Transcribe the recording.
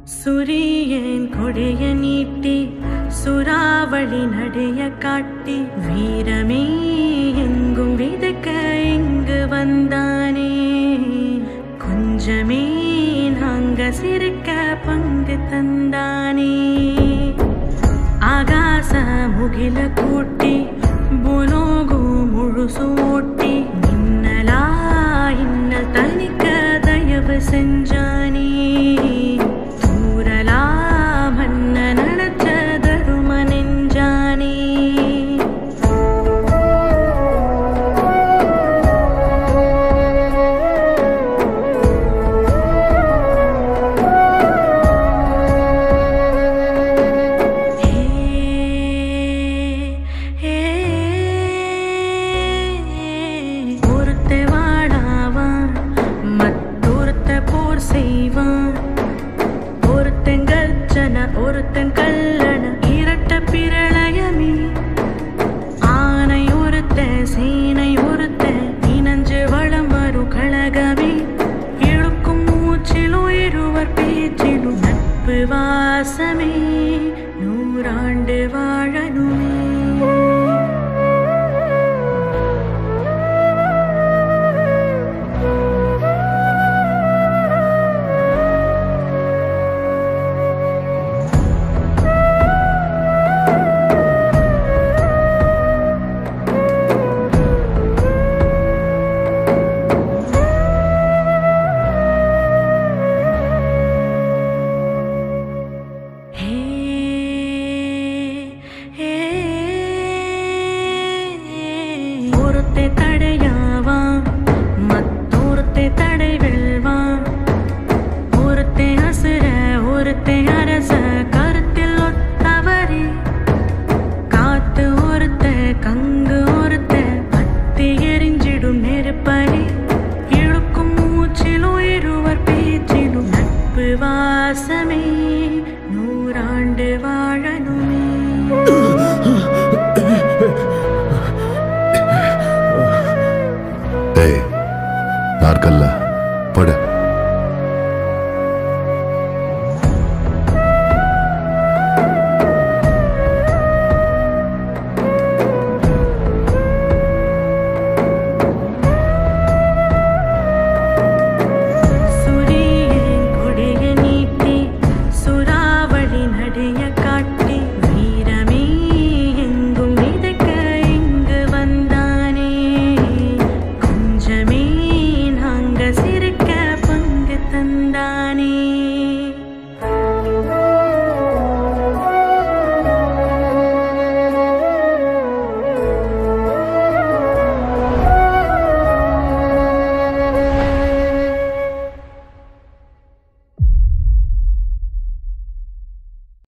சுரியன் கொடைய நீட்டி சுறாவளி நடைய காட்டி வீரமே எங்கும் விதக்க இங்கு வந்தானே கொஞ்சமே நாங்க சிரிக்க பங்கு தந்தானே ಆಗಾಸ ಮುಗಿಲ ಕೂಟಿ ಬುಲೋಗು ಮುಳುಸು ಓட்டி மின்னலா இன்னல் தனிக்க தயவு செஞ்சானே தூரலா மன்ன நடச்ச தரும நெஞ்சானே ஒருத்த வாடாவான் மற்றொருத்த போர் செய்வான் ஒருத்தன் கர்ஜன ஒருத்தன் கல்லண இரட்ட பிரளயமே ஆனை ஒருத்த சேனை ஒருத்த இனஞ்சு வளம் வரும் கழகமே இழுக்கும் மூச்சிலும் இருவர் பேச்சிலும் நட்பு வாசமே நூறாண்டு வாழணுமே ஹே ஹே ஒருத்தை தடையாவான் மத்தொருத்தை தடை வெல்வான் ஒருத்தை அசுர ஒருத்தை அரச கருத்தில் ஒத்தவரே காத்து ஒருத்த கங்கு ஒருத்த பத்தி எரிஞ்சிடும் நெருப்படி இழுக்கும் மூச்சிலும் இருவர் பேச்சிலும் நட்பு வாசமே நூறாண்டு வாழணுமே டேய் நாற்கல்ல படு சுரியன் கொடைய நீட்டி சுறாவளி நடைய காட்டி வீரமே எங்கும் விதக்க இங்கு வந்தானே கொஞ்சமே நாங்க சிரிக்க பங்கு தந்தானே